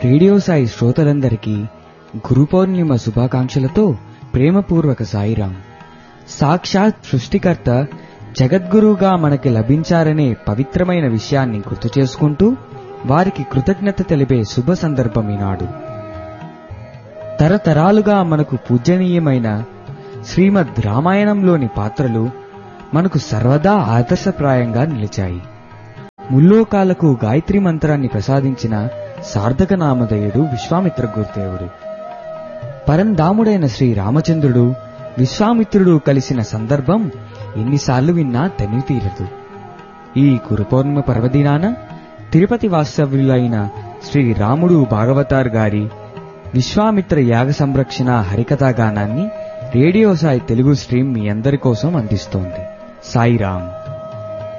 radio Sai శ్రోతలందరికీ గురు పౌర్ణిమ శుభాకాంక్షలతో ప్రేమపూర్వక సాయిరాం సాక్షాత్ సృష్టికర్త జగద్గురువుగా మనకి లభించారనే పవిత్రమైన విషయాన్ని గుర్తు చేసుకుంటూ వారికి కృతజ్ఞత తెలిపే శుభ సందర్భం ఈనాడు తరతరాలుగా మనకు పూజనీయమైన శ్రీమద్ రామాయణంలోని పాత్రలు మనకు సర్వదా ఆదర్శప్రాయంగా నిలిచాయి ముల్లోకాలకు గాయత్రి మంత్రాన్ని ప్రసాదించిన సార్థక నామధేయుడు విశ్వామిత్ర గురుదేవుడు పరంధాముడైన శ్రీ రామచంద్రుడు విశ్వామిత్రుడు కలిసిన సందర్భం ఎన్నిసార్లు విన్నా తనివి తీరదు ఈ గురుపౌర్ణిమ పర్వదినాన తిరుపతి వాస్తవ్యులైన శ్రీ రాముడు భాగవతార్ గారి విశ్వామిత్ర యాగ సంరక్షణ హరికథా గానాన్ని రేడియో సాయి తెలుగు స్ట్రీమ్ మీ అందరి కోసం అందిస్తోంది సాయిరామ్